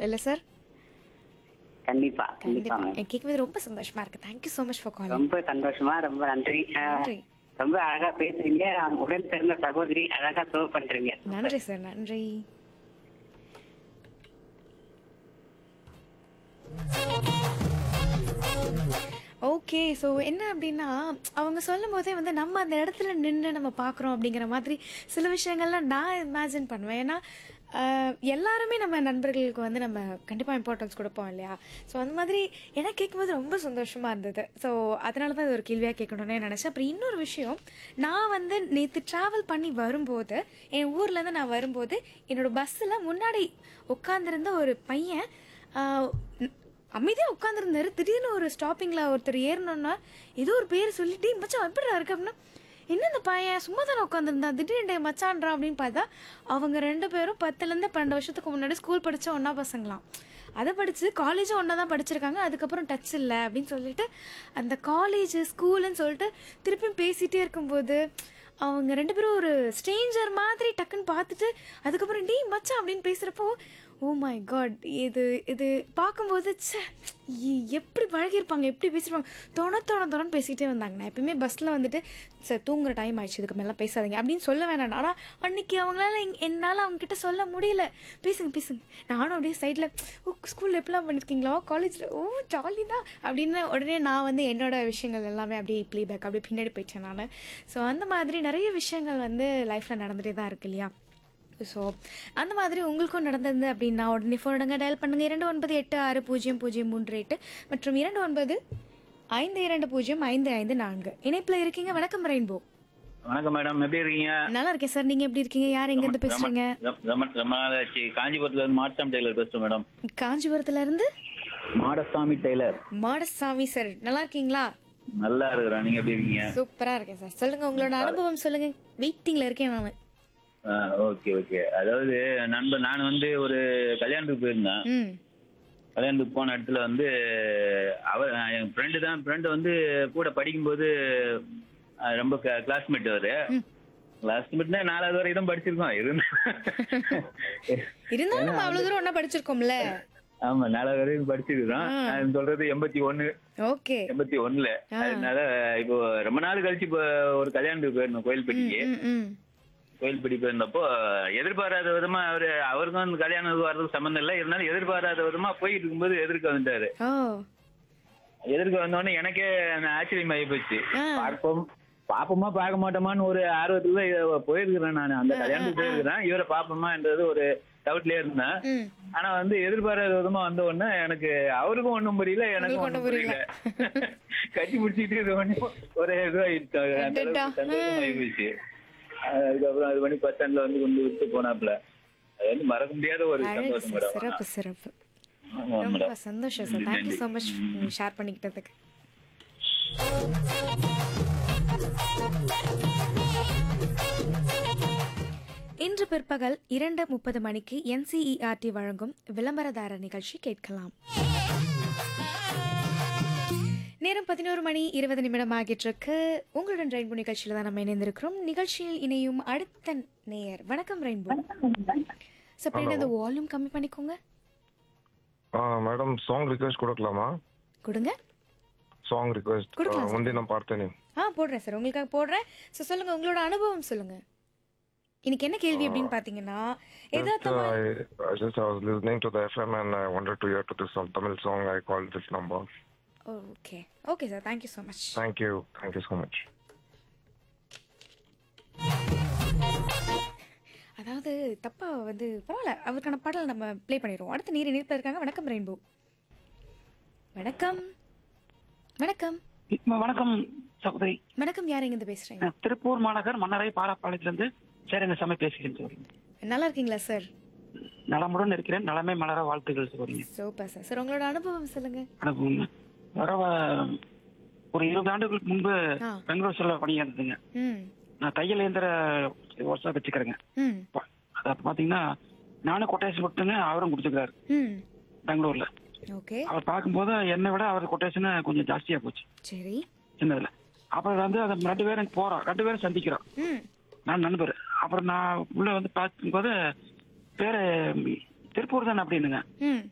இல்ல சார் கண்டிப்பா கண்டிப்பா கண்டிப்பா மேம் எனக்கு கேட்கும்போது ரொம்ப சந்தோஷமா இருக்கு thank you so much for calling ரொம்ப சந்தோஷமா ரொம்ப நன்றி ஆ, நன்றி. ரொம்ப அழகா பேசுறீங்க உடன் பிறந்த சகோதரி அழகா சர்வ் பண்றீங்க நன்றி சார் நன்றி ஓகே ஸோ என்ன அப்படின்னா அவங்க சொல்லும் போதே வந்து நம்ம அந்த இடத்துல நின்று நம்ம பார்க்குறோம் அப்படிங்கிற மாதிரி சில விஷயங்கள்லாம் நான் இமேஜின் பண்ணுவேன் ஏன்னா ஆஹ், எல்லாருமே நம்ம நண்பர்களுக்கு வந்து நம்ம கண்டிப்பாக இம்பார்ட்டன்ஸ் கொடுப்போம் இல்லையா ஸோ அந்த மாதிரி எனக்கு கேட்கும்போது ரொம்ப சந்தோஷமாக இருந்தது ஸோ அதனால தான் இது ஒரு கேள்வியாக கேட்கணும்னு நினச்சேன் அப்புறம் இன்னொரு விஷயம் நான் வந்து நேற்று ட்ராவல் பண்ணி வரும்போது என் ஊர்லேருந்து நான் வரும்போது என்னோட பஸ்ஸில் முன்னாடி உட்காந்துருந்த ஒரு பையன் ஆஹ், அமைதியாக உட்காந்துருந்தாரு திடீர்னு ஒரு ஸ்டாப்பிங்கில் ஒருத்தர் ஏறணுன்னா ஏதோ ஒரு பேர் சொல்லிட்டு மச்சான் எப்படிடா இருக்கு அப்படின்னா என்ன இந்த பையன் சும்மா தானே உட்காந்துருந்தா திடீர்னு டேய் மச்சான்றான் அப்படின்னு பார்த்தா அவங்க ரெண்டு பேரும் பத்துலேருந்து பன்னெண்டு வருஷத்துக்கு முன்னாடி ஸ்கூல் படித்த ஒன்றா பசங்களாம் அதை படித்து காலேஜும் ஒன்றா தான் படிச்சிருக்காங்க அதுக்கப்புறம் டச் இல்லை அப்படின்னு சொல்லிட்டு அந்த காலேஜ் ஸ்கூலுன்னு சொல்லிட்டு திருப்பியும் பேசிகிட்டே இருக்கும்போது அவங்க ரெண்டு பேரும் ஒரு ஸ்ட்ரேஞ்சர் மாதிரி டக்குன்னு பார்த்துட்டு அதுக்கப்புறம் டீ மச்சான் அப்படின்னு பேசுகிறப்போ ஓ மை காட் இது இது பார்க்கும்போது ச்சே இ- எப்படி பழகியிருப்பாங்க எப்படி பேசியிருப்பாங்க தொண தொண தொணன்னு பேசிகிட்டே வந்தாங்க நான் எப்பயுமே பஸ்ஸில் வந்துட்டு சார் தூங்குற டைம் ஆயிடுச்சு இதுக்கு மேலே பேசாதீங்க அப்படின்னு சொல்ல வேணாம் ஆனால் அன்னைக்கு அவங்களால எங்- என்னால் அவங்க கிட்ட சொல்ல முடியல பேசுங்க பேசுங்க நானும் அப்படியே சைடில் ஓ ஸ்கூலில் எப்படிலாம் பண்ணியிருக்கீங்களா காலேஜில் ஓ ஜாலி தான் அப்படின்னு உடனே நான் வந்து என்னோட விஷயங்கள் எல்லாமே அப்படியே ப்ளே பேக் அப்படியே பின்னாடி போயிட்டேன் நான் ஸோ அந்த மாதிரி நிறைய விஷயங்கள் வந்து லைஃப்பில் நடந்துகிட்டே தான் இருக்கு இல்லையா ஸோ அந்த மாதிரி உங்களுக்கும் நடந்தது அப்படின்னா உடனே ஃபோன் எடுங்க டயல் பண்ணுங்க இரண்டு ஒன்பது எட்டு ஆறு பூஜ்ஜியம் பூஜ்ஜியம் மூன்று எட்டு மற்றும் இரண்டு ஒன்பது ஐந்து இரண்டு பூஜ்ஜியம் ஐந்து ஐந்து நான்கு இணைப்பில் இருக்கீங்க வணக்கம் ரெயின்போ வணக்கம் மேடம் எப்படி இருக்கீங்க நல்லா இருக்கேன் சார் நீங்க எப்படி இருக்கீங்க யார் எங்க இருந்து பேசுறீங்க ரொம்ப- ரொம்ப ரொம்ப நாள் ஆச்சு காஞ்சிபுரத்துல இருந்து மாடசாமி டெய்லர் பேசுறேன் மேடம் காஞ்சிபுரத்துல இருந்து மாடசாமி டெய்லர் மாடசாமி சார் நல்லா இருக்கீங்களா நல்லா இருக்கிறேன் நீங்க எப்படி இருக்கீங்க சூப்பரா இருக்கேன் சார் சொல்லுங்க உங்களோட அனுபவம் சொல்லுங்க வெயிட்டிங்ல இருக்கேன் நான் ஓகே ஓகே அதாவது நண்பர் நான் வந்து ஒரு கல்யாணத்துக்கு போயிருந்தேன் ம் கல்யாணத்துக்கு போன இடத்துல வந்து அவர் என் ஃப்ரெண்டு தான் ஃப்ரெண்டு வந்து கூட படிக்கும்போது அஹ், ரொம்ப கிளாஸ்மேட் அவரு கிளாஸ்மேட்னா நாலாவது வரைக்கும் தான் படிச்சிருக்கோம் இருந்து இருந்தாலும் நம்ம அவ்வளவு தூரம் ஒண்ணா படிச்சிருக்கோம்ல ஆமா நாலாவது வரைக்கும் படிச்சிருக்கோம் நான் சொல்றது எண்பத்தி ஒண்ணு ஓகே எண்பத்தி ஒண்ணுல அதனால இப்போ ரொம்ப நாள் கழிச்சு இப்போ ஒரு கல்யாணத்துக்கு போயிருந்தோம் கோயில்பட்டிக்கு ம் ம் கோயில்பட்டி போயிருந்தப்போ எதிர்பாராத விதமா அவரு அவருக்கும் அந்த கல்யாணத்துக்கு வர்றதுக்கு சம்மந்தம் இல்லை இருந்தாலும் எதிர்பாராத விதமா போயிட்டு இருக்கும்போது எதிர்க்க வந்துட்டாரு ஓ எதிர்க்க வந்தோடனே எனக்கே அந்த ஆச்சரியமாயி போச்சு ஆ. பார்ப்போம் பாப்போமா பார்க்க மாட்டோமான்னு ஒரு ஆர்வத்துல தான் போயிருக்கிறேன் நான் அந்த கல்யாணத்துக்கு போயிருக்கிறேன் இவரை பாப்போமான்றது ஒரு டவுட்லயே இருந்தேன் ம் ஆனா வந்து எதிர்பாராத விதமா வந்த உடனே எனக்கு அவருக்கும் ஒண்ணும் புரியல எனக்கும் உங்களுக்கு ஒண்ணும் ஒண்ணும் புரியல கட்டி பிடிச்சிட்டு இது பண்ணி ஒரே இதுவாயிடுச்சு அந்த அடடா. அளவுக்கு சந்தோஷமாயி போச்சு அதுக்கப்புறம் அது பண்ணி பஸ் ஸ்டாண்ட்ல வந்து கொண்டு விட்டு போனாப்ல அது வந்து மறக்க முடியாத ஒரு அழகு சந்தோஷம் சார் மேடம் சிறப்பு சிறப்பு ஆமா ரொம்ப மேடம் சந்தோஷம் sir thank you so much share பண்ணிக்கிட்டதுக்கு இன்று பிற்பகல் இரண்டு முப்பது மணிக்கு என்சிஇஆர்டி வழங்கும் விளம்பரதார நிகழ்ச்சி கேட்கலாம் நேரம் பதினோரு மணி இருபது நிமிடம் ஆகிட்டு இருக்கு உங்களுடன் ரெயின்போ நிகழ்ச்சியில தான் நம்ம இணைந்திருக்கிறோம் நிகழ்ச்சியில் இணையும் அடுத்த நேயர் வணக்கம் ரெயின்போ சப்ளைன் அந்த வால்யூம் கம்மி பண்ணிக்கோங்க ஆ மேடம் சாங் ரிக்வெஸ்ட் கொடுக்கலாமா கொடுங்க சாங் ரிக்வெஸ்ட் கொடுக்கலாம் sir. முந்தின பார்த்தேனே ஆ போடுறேன் சார் உங்களுக்காக போடுறேன் ஸோ சொல்லுங்க உங்களோட அனுபவம் சொல்லுங்க இன்னைக்கு என்ன கேள்வி அப்படின்னு பார்த்தீங்கன்னா Just, எதார்த்தமா I, I just I was listening to the FM and I wanted to hear to this song, Tamil song. I called this number. Okay okay sir thank you so much Thank you. Thank you so much. அதாவது தப்பா வந்து பரவாயில்ல அவருக்கான பாடல் நம்ம play பண்ணிடுவோம் அடுத்த நீர் இணைப்பில் இருக்காங்க வணக்கம் ரெயின்போ வணக்கம் வணக்கம் ம- வணக்கம் சகோதரி வணக்கம் யார் எங்கேருந்து பேசுறீங்க நான் திருப்பூர் மாநகர் மன்னரை பாலப்பாளையத்திலிருந்து சேரங்க சாமி பேசுகிறேன் சகோதரி நல்லா இருக்கீங்களா சார் நலமுடன் இருக்கிறேன் நலமே மலர வாழ்த்துகள் சகோதரிங்க சூப்பர் சார் சார் உங்களோட அனுபவம் சொல்லுங்க அனுபவம் வர வ- ஒரு இருபது ஆண்டுகளுக்கு முன்பு ஆ. பெங்களூர் செல்ல பணியாந்துங்க ம் நான் தையல் இயந்திர ஒர்க்ஷாப் வச்சுக்கிறேங்க ம் ப- அது அப்ப பாத்தீங்கன்னா நானும் கொட்டேஷன் கொடுத்துங்க அவரும் கொடுத்துக்கிறாரு ம் பெங்களூர்ல ஓகே அவர் பார்க்கும்போது என்னை விட அவர் கொட்டேஷன் கொஞ்சம் ஜாஸ்தியா போச்சு சரி சின்னதுல அப்புறம் வந்து அந்த ரெண்டு பேரும் போறோம் ரெண்டு பேரும் சந்திக்கிறோம் ம் நான் நண்பர் அப்புறம் நான் உள்ள வந்து பார்க்கும்போது பேரு திருப்பூர் தானே அப்படின்னுங்க ம்